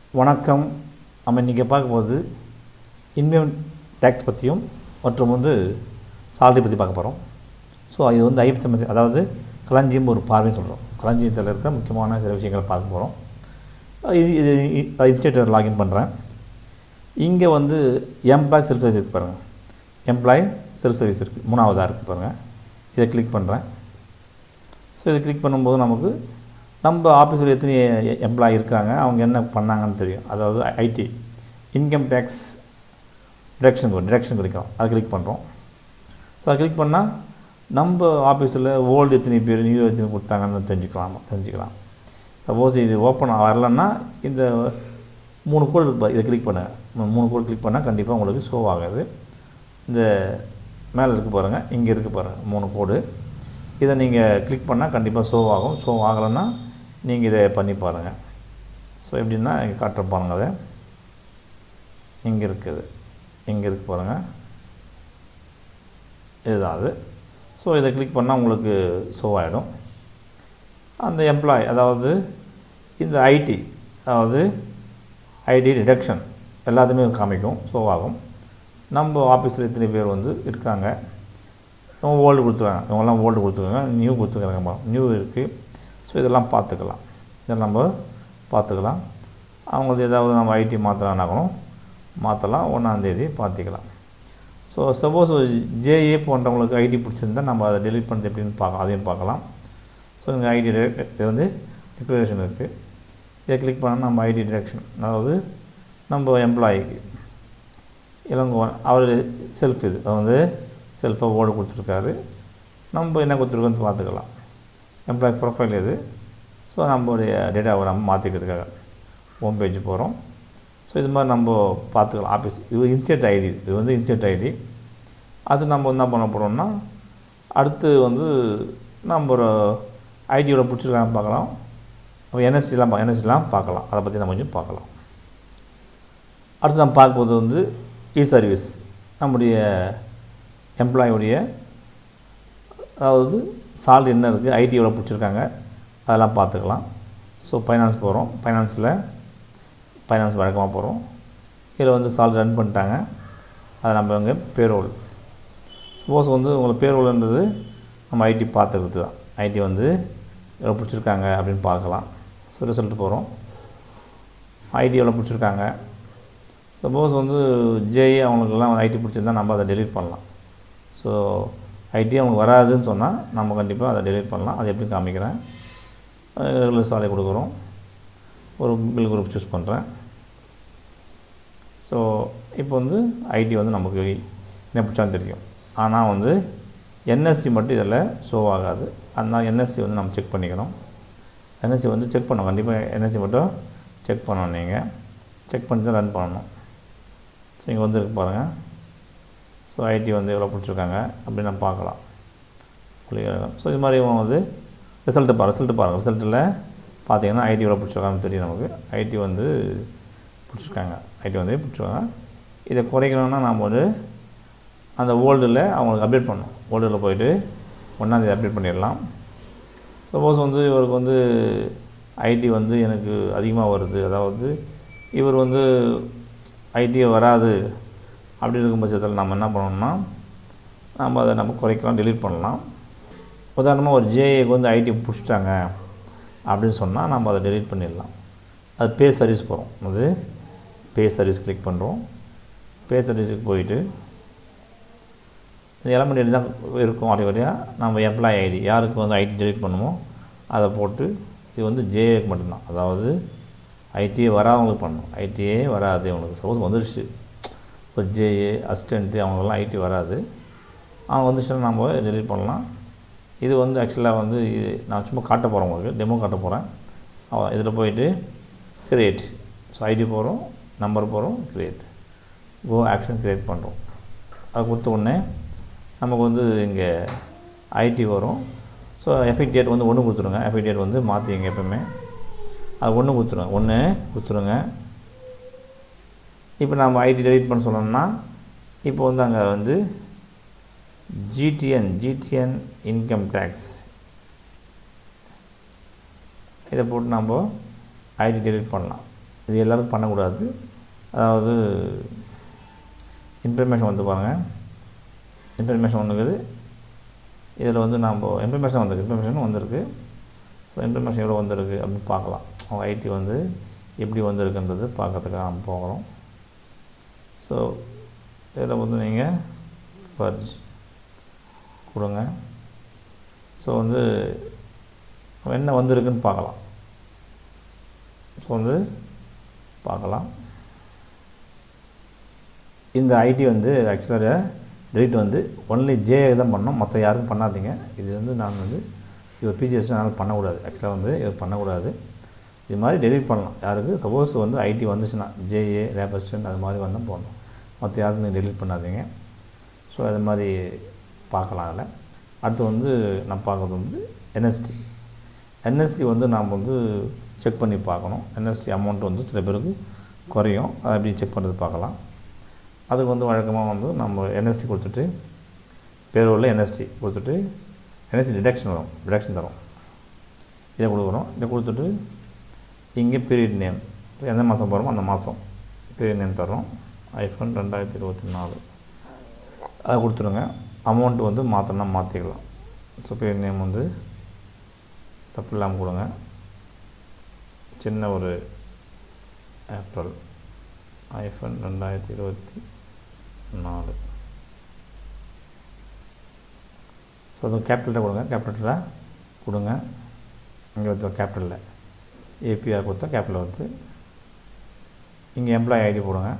வணக்கம் நம்ம இன்றைக்கி பார்க்கும்போது இன்கம் டேக்ஸ் பற்றியும் மற்றும் வந்து சாலரி பற்றி பார்க்க போகிறோம் ஸோ இது வந்து ஐப் சமஸ்தி அதாவது களஞ்சியம் ஒரு பார்வைன்னு சொல்கிறோம் களஞ்சியத்தில் இருக்க முக்கியமான சில விஷயங்களை பார்க்க போகிறோம் இது இது இன்ஸ்டியூட்டர் லாகின் பண்ணுறேன் இங்கே வந்து எம்ப்ளாய் செல்ஃப் சர்வீஸ் இருக்கு பாருங்கள் எம்ப்ளாய் செல்ஃப் சர்வீஸ் இருக்குது மூணாவதாக இருக்குது பாருங்கள் இதை கிளிக் பண்ணுறேன் ஸோ இதை கிளிக் பண்ணும்போது நமக்கு நம்ம ஆஃபீஸில் எத்தனை எம்ப்ளாய் இருக்காங்க அவங்க என்ன பண்ணாங்கன்னு தெரியும் அதாவது IT income tax direction direction கிடைக்கும் அதை கிளிக் பண்ணுறோம் ஸோ அதை கிளிக் பண்ணால் நம்ம ஆஃபீஸில் ஓல்டு எத்தனை பேர் நியூ எத்தனை கொடுத்தாங்கன்னு தெரிஞ்சுக்கலாம் தெரிஞ்சுக்கலாம் சப்போஸ் இது ஓப்பன் வரலன்னா இந்த மூணு கோடு இருக்கு பாரு, இதை கிளிக் பண்ணுங்கள் மூணு கோடு கிளிக் பண்ணால் கண்டிப்பாக உங்களுக்கு ஷோ ஆகாது இந்த மேலே இருக்கு பாருங்கள் இங்கே இருக்குது பாருங்கள் மூணு கோடு இதை நீங்கள் கிளிக் பண்ணால் கண்டிப்பாக ஷோ ஆகும் ஷோ ஆகலைன்னா நீங்கள் இதை பண்ணி பாருங்கள் ஸோ எப்படின்னா இங்கே காட்டுற பாருங்க அதை இங்கே இருக்குது இங்கே இருக்கு பாருங்கள் இதுதான் அது ஸோ இதை கிளிக் பண்ணால் உங்களுக்கு ஷோ ஆகிடும் அந்த எம்ப்ளாய் அதாவது இந்த ஐடி அதாவது ஐடி டிடக்ஷன் எல்லாத்தையுமே காமிக்கும் ஷோ ஆகும் நம்ம ஆஃபீஸில் எத்தனை பேர் வந்து இருக்காங்க இவங்க ஓல்டு கொடுத்துருக்காங்க இவங்கெல்லாம் ஓல்டு கொடுத்துருக்காங்க நியூ கொடுத்துருக்காங்க நியூ இருக்குது ஸோ இதெல்லாம் பார்த்துக்கலாம் இதெல்லாம் நம்ம பார்த்துக்கலாம் அவங்களுக்கு ஏதாவது நம்ம ஐடி மாற்றலான்னாக்கணும் மாற்றலாம் ஒன்றாந்தேதி பார்த்துக்கலாம் ஸோ சப்போஸ் ஜேஏ போன்றவங்களுக்கு ஐடி பிடிச்சிருந்தா நம்ம அதை டெலிட் பண்ணுறது எப்படின்னு பார்க்கலாம் அதையும் பார்க்கலாம் ஸோ இங்கே ஐடி இது வந்து டிக்ளரேஷன் இருக்குது இதை கிளிக் பண்ணால் நம்ம ஐடி டிரெக்ஷன் அதாவது நம்ம எம்ப்ளாயிக்கு இளங்கோவன் அவர் செல்ஃப் இது அவர் வந்து செல்ஃபாக ஓடு கொடுத்துருக்காரு நம்ம என்ன கொடுத்துருக்கோன்னு பார்த்துக்கலாம் எம்ப்ளாய் ப்ரொஃபைல் இது ஸோ நம்மளுடைய டேட்டாவை நம்ம மாற்றிக்கிறதுக்காக ஹோம் பேஜ் போகிறோம் ஸோ இது மாதிரி நம்ம பார்த்துக்கலாம் ஆஃபீஸ் இது இன்செட் ஐடி இது வந்து இன்செட் ஐடி அது நம்ம என்ன பண்ண போகிறோம்னா அடுத்து வந்து நம்ம ஒரு ஐடியோட பிடிச்சிருக்காங்க பார்க்கலாம் அப்போ என்எஸ்டிலாம் என்எஸ்டிலாம் பார்க்கலாம் அதை பற்றி நம்ம கொஞ்சம் பார்க்கலாம் அடுத்து நம்ம பார்க்கும்போது வந்து இ சர்வீஸ் நம்முடைய எம்ப்ளாயுடைய அதாவது சால்ரி என்ன இருக்குது ஐடி எவ்வளோ பிடிச்சிருக்காங்க அதெல்லாம் பார்த்துக்கலாம் ஸோ ஃபைனான்ஸ் போகிறோம் ஃபைனான்ஸில் ஃபைனான்ஸ் வழக்கமாக போகிறோம் இதில் வந்து சால்ரி ரன் பண்ணிட்டாங்க அதை நம்ம இங்கே பேரோல் சப்போஸ் வந்து உங்களுக்கு பேரோல்ன்றது நம்ம ஐடி பார்த்துக்கிறது தான் ஐடி வந்து எவ்வளோ பிடிச்சிருக்காங்க அப்படின்னு பார்க்கலாம் ஸோ ரிசல்ட் போகிறோம் ஐடி எவ்வளோ பிடிச்சிருக்காங்க சப்போஸ் வந்து ஜேஏ அவங்களுக்கெல்லாம் ஐடி பிடிச்சிருந்தா நம்ம அதை டெலீட் பண்ணலாம் ஸோ ஐடி அவங்களுக்கு வராதுன்னு சொன்னால் நம்ம கண்டிப்பாக அதை டெலீட் பண்ணலாம் அதை எப்படி காமிக்கிறேன் ரெகுலர் சாலை கொடுக்குறோம் ஒரு பில் குரூப் சூஸ் பண்ணுறேன் ஸோ இப்போ வந்து ஐடி வந்து நமக்கு என்ன பிடிச்சாலும் தெரியும் ஆனால் வந்து என்எஸ்சி மட்டும் இதில் ஷோ ஆகாது அதனால் என்எஸ்சி வந்து நம்ம செக் பண்ணிக்கணும் என்எஸ்சி வந்து செக் பண்ணணும் கண்டிப்பாக என்எஸ்சி மட்டும் செக் பண்ணணும் நீங்கள் செக் பண்ணி தான் ரன் பண்ணணும் ஸோ இங்கே வந்து இருக்கு பாருங்கள் ஸோ ஐடி வந்து எவ்வளோ பிடிச்சிருக்காங்க அப்படின்னு நம்ம பார்க்கலாம் புள்ளிகள் ஸோ இது மாதிரி இவங்க வந்து ரிசல்ட்டு பாருங்கள் ரிசல்ட்டு பாருங்கள் ரிசல்ட்டில் பார்த்தீங்கன்னா ஐடி எவ்வளோ பிடிச்சிருக்காங்கன்னு தெரியும் நமக்கு ஐடி வந்து பிடிச்சிருக்காங்க ஐடி வந்து பிடிச்சிருக்காங்க இதை குறைக்கணும்னா நாம் வந்து அந்த ஓல்டில் அவங்களுக்கு அப்டேட் பண்ணணும் ஓல்டில் போயிட்டு ஒன்றாந்தேதி அப்டேட் பண்ணிடலாம் சப்போஸ் வந்து இவருக்கு வந்து ஐடி வந்து எனக்கு அதிகமாக வருது அதாவது இவர் வந்து ஐடியே வராது அப்படி இருக்கும் பட்சத்தில் நம்ம என்ன பண்ணணும்னா நம்ம அதை நம்ம குறைக்கலாம் delete பண்ணலாம் உதாரணமாக ஒரு ஜேஏக்கு வந்து ஐடி பிடிச்சிட்டாங்க அப்படின்னு சொன்னால் நம்ம அதை delete பண்ணிடலாம் அது பே சர்வீஸ் போகிறோம் அது பே சர்வீஸ் கிளிக் பண்ணுறோம் பே சர்வீஸுக்கு போயிட்டு இது எலமெண்ட் ஐடி தான் இருக்கும் ஆட்டோமேட்டிக்காக நம்ம எம்ப்ளாய் ஐடி யாருக்கு வந்து ஐடி delete பண்ணுமோ அதை போட்டு இது வந்து ஜேஏக்கு மட்டும்தான் அதாவது ஐடிஏ வராதவங்களுக்கு பண்ணணும் ஐடிஏ வராது அவங்களுக்கு சப்போஸ் வந்துடுச்சு இப்போ ஜேஏ அசிஸ்டண்ட்டு அவங்களுக்குலாம் ஐடி வராது அவங்க வந்துச்சுன்னா நம்ம டெலிட் பண்ணலாம் இது வந்து ஆக்சுவலாக வந்து இது நான் சும்மா காட்ட போகிறேன் உங்களுக்கு டெமோ காட்ட போகிறேன் இதில் போயிட்டு கிரியேட் ஸோ ஐடி போகிறோம் நம்பர் போகிறோம் கிரியேட் கோ ஆக்ஷன் கிரியேட் பண்ணுறோம் அது கொடுத்த உடனே நமக்கு வந்து இங்கே ஐடி வரும் ஸோ எஃபெக்ட் டேட் வந்து ஒன்று கொடுத்துருங்க எஃபெக்ட் டேட் வந்து மாற்றிங்க எப்பவுமே அது ஒன்று கொடுத்துருங்க ஒன்று கொடுத்துருங்க இப்போ நம்ம ஐடி டெலிட் பண்ண சொன்னோம்னா இப்போ வந்து அங்கே வந்து ஜிடிஎன் ஜிடிஎன் இன்கம் டேக்ஸ் இதை போட்டு நம்ம ஐடி டெலிட் பண்ணலாம் இது எல்லோரும் பண்ணக்கூடாது அதாவது இன்ஃபர்மேஷன் வந்து பாருங்கள் இன்ஃபர்மேஷன் ஒன்றுக்குது இதில் வந்து நம்ம இன்ஃபர்மேஷன் வந்திருக்கு இன்ஃபர்மேஷன் வந்திருக்கு ஸோ இன்ஃபர்மேஷன் எவ்வளோ வந்திருக்கு அப்படின்னு பார்க்கலாம் அவங்க ஐடி வந்து எப்படி வந்திருக்குன்றது பார்க்கறதுக்காக நம்ம போகிறோம் ஸோ இதில் வந்து நீங்கள் பர்ஜ் கொடுங்க ஸோ வந்து என்ன வந்திருக்குன்னு பார்க்கலாம் ஸோ வந்து பார்க்கலாம் இந்த ஐடி வந்து ஆக்சுவலாக டெலிட் வந்து ஒன்லி ஜே தான் பண்ணோம் மற்ற யாருக்கும் பண்ணாதீங்க இது வந்து நான் வந்து இது பிஜிஎஸ் என்னால் பண்ணக்கூடாது ஆக்சுவலாக வந்து இது பண்ணக்கூடாது இது மாதிரி டெலிட் பண்ணலாம் யாருக்கு சப்போஸ் வந்து ஐடி வந்துச்சுன்னா ஜேஏ ரேபஸ்டன் அது மாதிரி வந்தால் போடணும் மற்ற யாருக்கும் நீங்கள் டெலிட் பண்ணாதீங்க ஸோ அது மாதிரி பார்க்கலாம் அதில் அடுத்து வந்து நான் பார்க்குறது வந்து என்எஸ்டி என்எஸ்டி வந்து நாம் வந்து செக் பண்ணி பார்க்கணும் என்எஸ்டி அமௌண்ட் வந்து சில பேருக்கு குறையும் அதை எப்படி செக் பண்ணுறது பார்க்கலாம் அதுக்கு வந்து வழக்கமாக வந்து நம்ம என்எஸ்டி கொடுத்துட்டு பேரோவில் என்எஸ்டி கொடுத்துட்டு என்எஸ்டி டிடக்ஷன் வரும் டிடக்ஷன் தரும் இதை கொடுக்குறோம் இதை கொடுத்துட்டு இங்கே பீரியட் நேம் எந்த மாதம் போகிறோமோ அந்த மாதம் பீரியட் நேம் தரோம் ஐஃபோன் ரெண்டாயிரத்தி இருபத்தி நாலு அதை கொடுத்துருங்க அமௌண்ட் வந்து மாற்றினா மாற்றிக்கலாம் ஸோ பீரியட் நேம் வந்து தப்பு இல்லாமல் கொடுங்க சின்ன ஒரு ஏப்ரல் ஐஃபோன் ரெண்டாயிரத்தி இருபத்தி நாலு ஸோ அது கேபிட்டலில் கொடுங்க கேபிட்டலில் கொடுங்க இங்கே வந்து கேபிட்டலில் ஏபிஆர் கொடுத்தா கேபிட்டல் வந்து இங்கே எம்ப்ளாயி ஐடி போடுங்க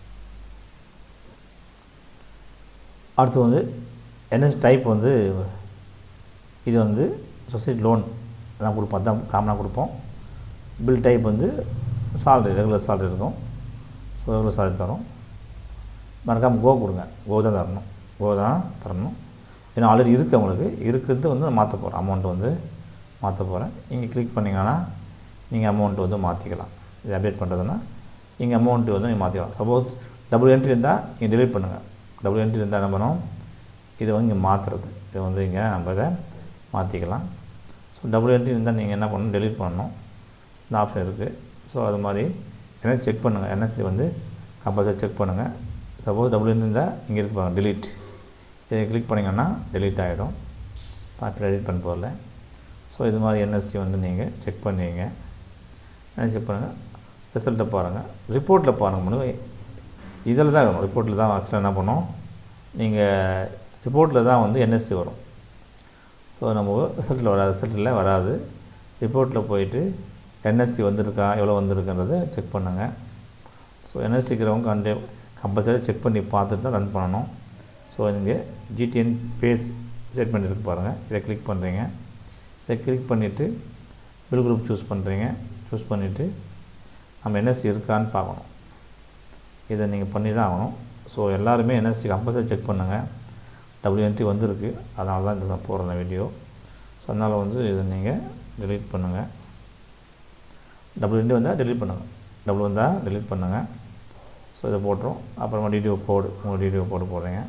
அடுத்து வந்து என்எஸ் டைப் வந்து இது வந்து சொசைட்டி லோன் தான் கொடுப்போம் அதான் காமனாக கொடுப்போம் பில் டைப் வந்து சாலரி ரெகுலர் சாலரி இருக்கும் ஸோ ரெகுலர் சாலரி தரும் மறக்காமல் கோ கொடுங்க கோ தான் தரணும் கோ தான் தரணும் ஏன்னா ஆல்ரெடி இருக்குது அவங்களுக்கு இருக்கிறது வந்து மாற்ற போகிறேன் அமௌண்ட் வந்து மாற்ற போகிறேன் இங்கே கிளிக் பண்ணிங்கன்னா நீங்கள் அமௌண்ட் வந்து மாற்றிக்கலாம் இது அப்டேட் பண்ணுறதுன்னா இங்கே அமௌண்ட்டு வந்து நீங்கள் மாற்றிக்கலாம் சப்போஸ் டபுள் என்ட்ரி இருந்தால் நீங்கள் டெலிட் பண்ணுங்கள் டபுள் என்ட்ரி இருந்தால் என்ன பண்ணணும் இதை வந்து இங்கே மாற்றுறது இதை வந்து இங்கே நம்ம இதை மாற்றிக்கலாம் ஸோ டபுள் என்ட்ரி இருந்தால் நீங்கள் என்ன பண்ணணும் டெலிட் பண்ணணும் இந்த ஆப்ஷன் இருக்குது ஸோ அது மாதிரி என்எஸ் செக் பண்ணுங்கள் என்எஸ்சி வந்து கம்பல்சரி செக் பண்ணுங்கள் சப்போஸ் டபுள் என்ட்ரி இருந்தால் இங்கே இருக்கு பாருங்கள் delete இதை கிளிக் பண்ணிங்கன்னா delete ஆகிடும் பார்த்து எடிட் பண்ண போகல ஸோ இது மாதிரி என்எஸ்டி வந்து நீங்கள் செக் பண்ணுவீங்க செக் பண்ணுங்கள் ரிசல்ட்டை பாருங்கள் ரிப்போர்ட்டில் பாருங்கள் முடியும் இதில் தான் வரும் ரிப்போர்ட்டில் தான் ஆக்சுவலாக என்ன பண்ணோம் நீங்கள் ரிப்போர்ட்டில் தான் வந்து என்எஸ்டி வரும் ஸோ நம்ம ரிசல்ட்டில் வராது ரிசல்ட்டில் வராது ரிப்போர்ட்டில் போயிட்டு என்எஸ்சி வந்திருக்கா எவ்வளோ வந்திருக்குன்றதை செக் பண்ணுங்கள் ஸோ என்எஸ்சி இருக்கிறவங்க கண்டே கம்பல்சரி செக் பண்ணி பார்த்துட்டு தான் ரன் பண்ணணும் ஸோ நீங்கள் ஜிடிஎன் பேஸ் ஸ்டேட்மெண்ட் இருக்கு பாருங்கள் இதை கிளிக் பண்ணுறீங்க இதை கிளிக் பண்ணிவிட்டு பில் குரூப் சூஸ் பண்ணுறீங்க சூஸ் பண்ணிவிட்டு நம்ம என்எஸ்சி இருக்கான்னு பார்க்கணும் இதை நீங்கள் பண்ணி தான் ஆகணும் ஸோ எல்லாருமே என்எஸ்சி கம்பல்சரி செக் பண்ணுங்கள் டபிள்யூஎன்டி வந்திருக்கு அதனால தான் இந்த போடுறேன் வீடியோ ஸோ அதனால் வந்து இதை நீங்கள் delete பண்ணுங்கள் டபுள் என்டி வந்தால் delete பண்ணுங்கள் டபுள் வந்தால் delete பண்ணுங்கள் ஸோ இதை போட்டுரும் அப்புறமா டிடிஓ கோடு உங்கள் டிடிஓ கோடு போடுறீங்க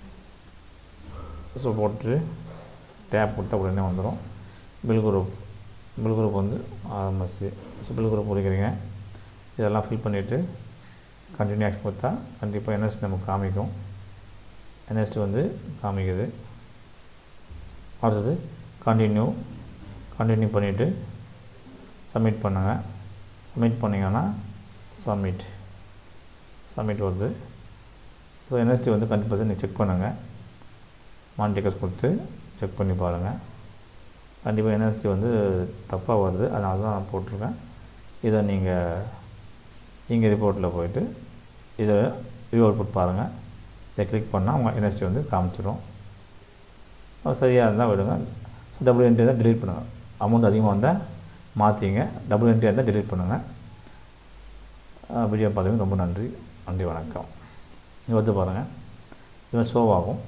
ஸோ போட்டு டேப் கொடுத்தா உடனே வந்துடும் பில் குரூப் பில் குரூப் வந்து ஆர்எம்எஸ்சி ஸோ பில் குரூப் கொடுக்குறீங்க இதெல்லாம் ஃபில் பண்ணிவிட்டு கண்டினியூ ஆக்ஷன் கொடுத்தா கண்டிப்பாக என்எஸ்டி நமக்கு காமிக்கும் என்எஸ்டி வந்து காமிக்குது அடுத்தது கண்டினியூ கண்டினியூ பண்ணிவிட்டு சப்மிட் பண்ணுங்கள் சப்மிட் பண்ணிங்கன்னா சப்மிட் சப்மிட் வருது ஸோ என்எஸ்டி வந்து கண்டிப்பாக நீங்கள் செக் பண்ணுங்கள் மானிட்டிகஸ் கொடுத்து செக் பண்ணி பாருங்கள் கண்டிப்பாக என்எஸ்டி வந்து தப்பாக வருது அதனால தான் நான் போட்டிருக்கேன் இதை நீங்கள் இங்கே ரிப்போர்ட்டில் போயிட்டு இதை வியூ அவுட்புட் பாருங்கள் இதை கிளிக் பண்ணால் உங்கள் என்எஸ்டி வந்து காமிச்சிடும் அது சரியாக இருந்தால் விடுங்க டபுள் என்ட்ரி இருந்தால் delete பண்ணுங்கள் அமௌண்ட் அதிகமாக வந்தால் மாற்றிங்க டபுள் என்ட்ரி இருந்தால் delete பண்ணுங்கள் வீடியோ பார்த்ததுக்கு ரொம்ப நன்றி நன்றி வணக்கம் இது வந்து பாருங்கள் இது ஷோ ஆகும்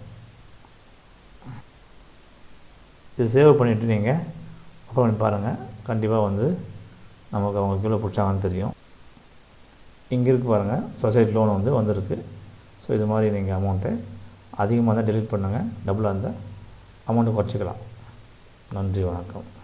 இது சேவ் பண்ணிவிட்டு நீங்கள் ஓப்பன் பண்ணி பாருங்கள் கண்டிப்பாக வந்து நமக்கு அவங்க கீழே பிடிச்சாங்கன்னு தெரியும் இங்கே இருக்கு பாருங்கள் சொசைட்டி லோன் வந்து வந்திருக்கு ஸோ இது மாதிரி நீங்கள் அமௌண்ட்டை அதிகமாக தான் delete பண்ணுங்கள் டபுளாக இருந்தால் அமௌண்ட்டு குறைச்சிக்கலாம் நன்றி வணக்கம்